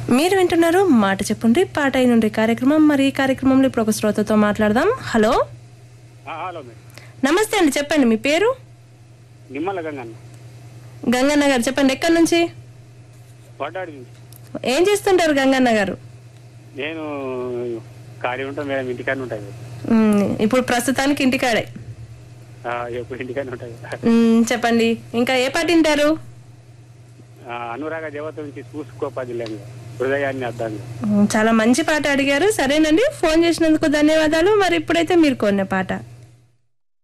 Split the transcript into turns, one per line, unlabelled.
మీరు వింటున్నారు మాట చెప్పుండ్రి పాట అయినుండ్రి కార్యక్రమం మరి ఈ కార్యక్రమంలో ఇప్పుడు ఒక శ్రోతతో మాట్లాడదాం హలో
ఆ, హలో మేడం
నమస్తే అండి చెప్పండి మీ పేరు
నిమ్మల గంగన్న
గంగన్న గారు చెప్పండి ఎక్కడి నుంచి
వడ్డాడి నుంచి
ఏం చేస్తుంటారు గంగన్న గారు
నేను ఖాళీ ఉంటాను మేడం ఇంటికానే ఉంటాయి మేడం.
మ్మ్, ఇప్పుడు ప్రస్తుతానికి ఇంటికాడే
ఆ, ఎప్పుడు ఇంటికానే ఉంటాయి
మ్మ్, చెప్పండి ఇంకా ఏ పాట వింటారు
ఆ, అనురాగ దేవత నుంచి చూసుకోపదిలేంగా హృదయాన్ని అద్దాంగా
మ్మ్, చాలా మంచి పాట అడిగారు సరేనండి ఫోన్ చేసినందుకు ధన్యవాదాలు మరి ఇప్పుడైతే మీరు కొన్న పాట